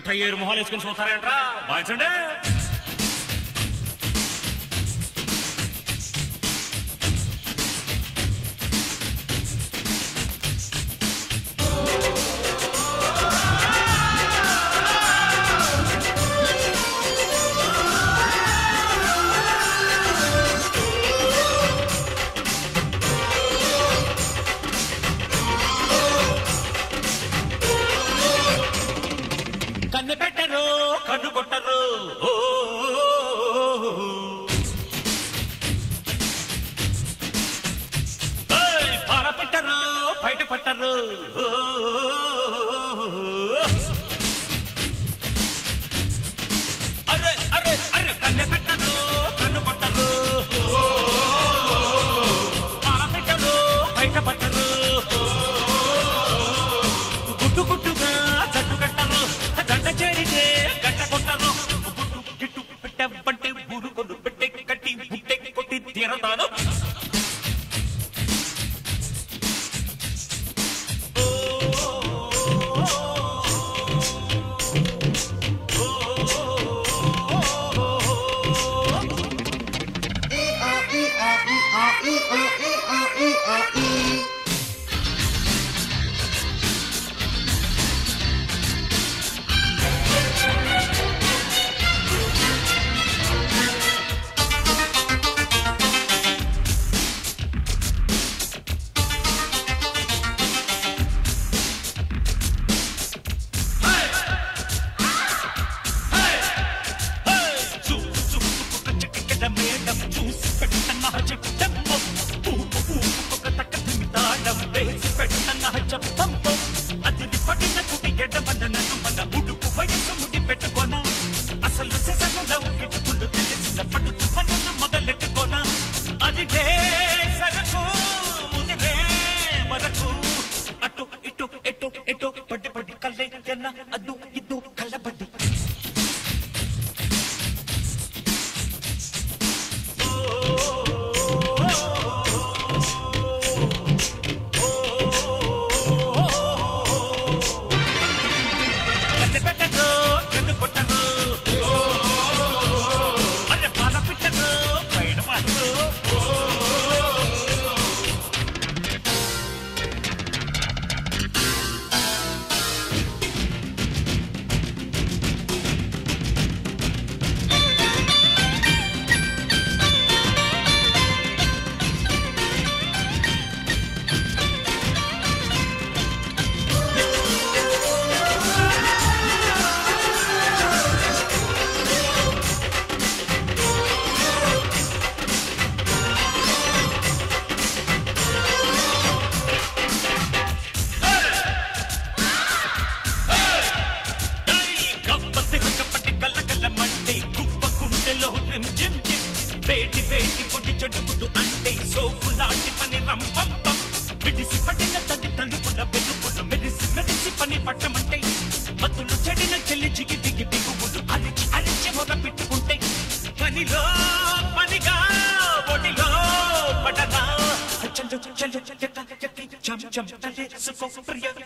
బట్ట ఏరు మొహాలు వేసుకుని చూస్తారేంట్రా వాయించండి కన్ను పెట్టరు కన్ను కొట్టరు ఓ, ఏయ్, పాల పెట్టరు బయట పట్టరు ఓ, అరే అరే అరే కన్ను పెట్టరు కన్ను కొట్టరు ఓ, పాల పెట్టరు బయట పట్టరు గుట్టు గుట్టుగా జట్టు కట్టరు జంట చేరితే గట్ట కొట్టరు గుట్టు గిట్టు పెట్టబంటే ఊరు కొను పెట్టే కట్టి బుట్టే కొట్టి తీరతాను చూపు చూపు ఒక చిటికెడ మేడం చూసి పెట్టన్న చిట్టమ్మ ఊపు ఊపు ఒక తక్క తిమితాడం వేసి పెట్టన్న చెప్పమ్మ అది పడిన కుటి ఎడమన్న నన్ను మన ఉడుపు వయసు ముడి పెట్టుకోన అసలు సెసగులో ఇటుకులు తెలిసిన పడుచు పనులు మొదలెట్టుకోన అది లే సరకు ముదిలే వరకు అటు ఇటు ఎటు ఎటు పడి పడి కల్లే జన అదు ఇదు కళ్ళబడి కన్నె పెట్టరు కన్ను కొట్టరు అరే పాల పెట్టరు పైన పడరు కప్పటి కప్పటి కల్ల కల్ల మంటే కుప్ప కుండెలో రిమ్ జిమ్ జిమ్ వేటి వేటి పొడి చెడుగుడు అంటే సోపు లాంటి పని రంపంపం విడిసి పడిన తల్లి తలుపుల వెలుపులు మెరిసి మెరిసి పని పట్టమంటే మతులు చెడిన చెల్లి చిగి దిగి దిగుబులు అరిచి అరిచి మొద పెట్టుకుంటే పనిలో పనిగా ఒడిలో పడనా చల్లు చల్లు ఎక్క ఎక్కి చం చం తలెసుకో ప్రియ